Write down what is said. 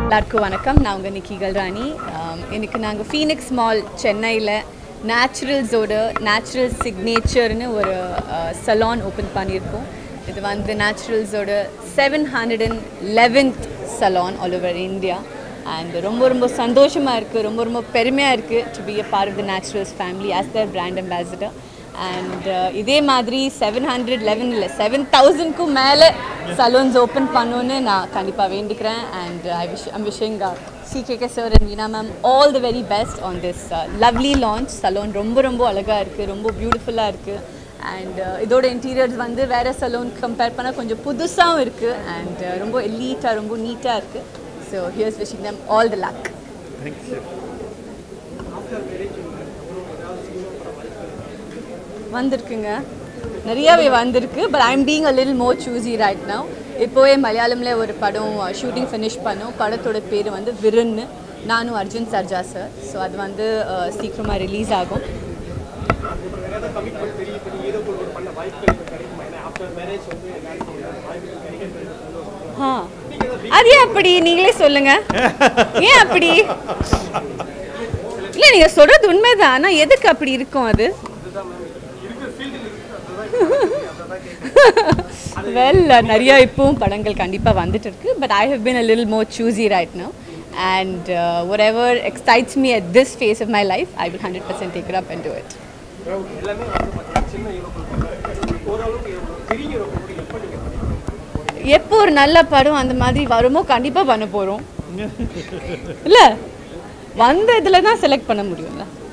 எல்லாருக்கும் வணக்கம் நான் உங்கள் நிக்கி கல்ராணி ஆம், இன்னைக்கு நாங்கள் ஃபீனிக்ஸ் மால் சென்னையில் நேச்சுரல்ஸோட நேச்சுரல் சிக்னேச்சர்னு ஒரு சலான் ஓப்பன் பண்ணியிருக்கோம் இது வந்து நேச்சுரல்ஸோட seven hundred and eleventh salon all over India and ரொம்ப ரொம்ப சந்தோஷமாக இருக்குது ரொம்ப ரொம்ப பெருமையாக இருக்குது to be a part of the Naturals family as their brand ambassador and இதே மாதிரி செவன் ஹண்ட்ரட் லெவன் இல்லை செவன் தௌசண்ட்க்கும் மேலே சலூன்ஸ் ஓப்பன் பண்ணணுன்னு நான் கண்டிப்பாக வேண்டிக்கிறேன் and I wish I'm wishing CKK sir and Veena ma'am all the very best on this lovely launch salon ரொம்ப ரொம்ப அழகாக இருக்குது ரொம்ப பியூட்டிஃபுல்லாக இருக்குது அண்ட் இதோட இன்டீரியர்ஸ் வந்து வேறு சலூன் கம்பேர் பண்ணால் கொஞ்சம் புதுசாகவும் இருக்குது அண்ட் ரொம்ப எலீட்டாக ரொம்ப நீட்டாக இருக்குது so here's wishing them all the luck வந்திருக்குங்க நிறையாவே வந்திருக்கு பட் ஐம் பீங் அ லில் மோர் சூஸி ரைட் நவ் இப்போவே மலையாளம்ல ஒரு படம் ஷூட்டிங் ஃபினிஷ் பண்ணோம் படத்தோட பேர் வந்து விருன்னு நானும் அர்ஜுன் சர்ஜா சார் ஸோ அது வந்து அஹ், சீக்கிரமா ரிலீஸ் ஆகும் ஆ அது ஏன் அப்படி நீங்களே சொல்லுங்க ஏன் அப்படி இல்லை நீங்கள் சொல்கிறது உண்மைதான் ஆனால் எதுக்கு அப்படி இருக்கும் அது வெல் நிறைய இப்பவும் படங்கள் கண்டிப்பாக வந்துட்டு இருக்கு but I have been a லில் more choosy right now and whatever excites me at this phase of my life I will hundred percent take up and do it எப்போ ஒரு நல்ல படம் அந்த மாதிரி வருமோ கண்டிப்பாக பண்ண போகிறோம் இல்லை வந்த இதில் தான் செலக்ட் பண்ண முடியும்ல